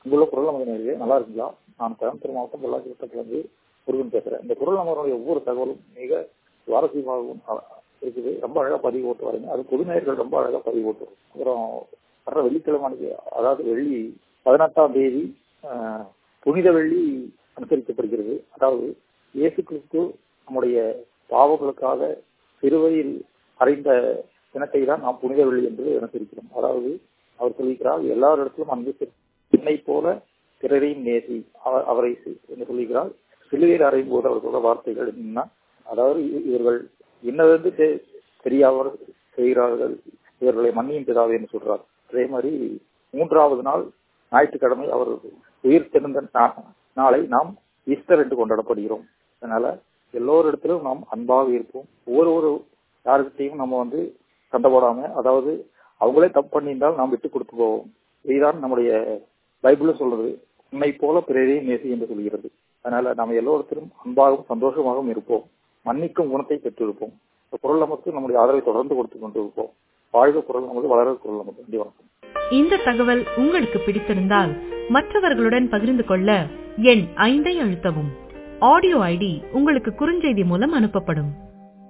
இங்குள்ள குரல் நமது நேரிலே நல்லா இருக்குங்களா நான் கோயம்புத்தூர் மாவட்டம் பொள்ளாச்சி வட்டத்திலிருந்து முருகன் பேசுறேன் இந்த குரல் நமருடைய ஒவ்வொரு தகவலும் மிக சுவாரஸ்யமாகவும் அ- இருக்குது ரொம்ப அழகா பதிவு போட்டு வரீங்க அது புது நேயர்கள் ரொம்ப அழகா பதிவு போட்டு வரும். அப்புறம் வர்ற வெள்ளிக்கிழமை அன்னைக்கு, அதாவது வெள்ளி பதினெட்டாம் தேதி ஆஹ், புனித வெள்ளி அனுசரிக்கப்படுகிறது அதாவது இயேசு கிறிஸ்து நம்முடைய பாவங்களுக்காக சிறுவையில் அறைந்த தினத்தை தான் நாம் புனித வெள்ளி என்று அனுசரிக்கிறோம் அதாவது அவர் சொல்லிக்கிறார் எல்லாரிடத்திலும் அன்பு செய். என்னை போல பிறரையும் நேசி அவ- அவரை செய் என்று சொல்லுகிறார் சிலுவையில் அறையும் போது அவர் சொல்ற வார்த்தைகள் என்னன்னா அதாவது இ- இவர்கள் இன்னதென்று தெ- தெரியாமல் செய்கிறார்கள் இவர்களை மன்னியும் பிதாவே என்று சொல்றார் அதே மாதிரி மூன்றாவது நாள் ஞாயிற்றுக்கிழமை அவர் உயிர் தெழுந்த நா- நாளை நாம் ஈஸ்டர் என்று கொண்டாடப்படுகிறோம் அதனால எல்லோரிடத்திலும் நாம் அன்பாக இருப்போம் ஒவ்வொரு ஒரு யாருக்கிட்டையும் நம்ம வந்து சண்டை போடாம அதாவது அவங்களே தப்பு பண்ணியிருந்தால் நாம் விட்டு கொடுத்து போவோம் இதுதான் நம்முடைய பைபிளும் சொல்றது உன்னை போல பிறரையும் நேசி என்று சொல்கிறது அதனால நாம் எல்லோருத்திலும் அன்பாகவும் சந்தோஷமாகவும் இருப்போம் மன்னிக்கும் குணத்தை பெற்றிருப்போம் இந்த குரல் நமக்கு நம்முடைய ஆதரவை தொடர்ந்து கொடுத்து கொண்டு இருப்போம் வாழ்க குரல் நமது வளர குரல் நமக்கு நன்றி வணக்கம் இந்த தகவல் உங்களுக்கு பிடித்திருந்தால் மற்றவர்களுடன் பகிர்ந்து கொள்ள எண் ஐந்தை அழுத்தவும் ஆடியோ ஐடி உங்களுக்கு குறுஞ்செய்தி மூலம் அனுப்பப்படும்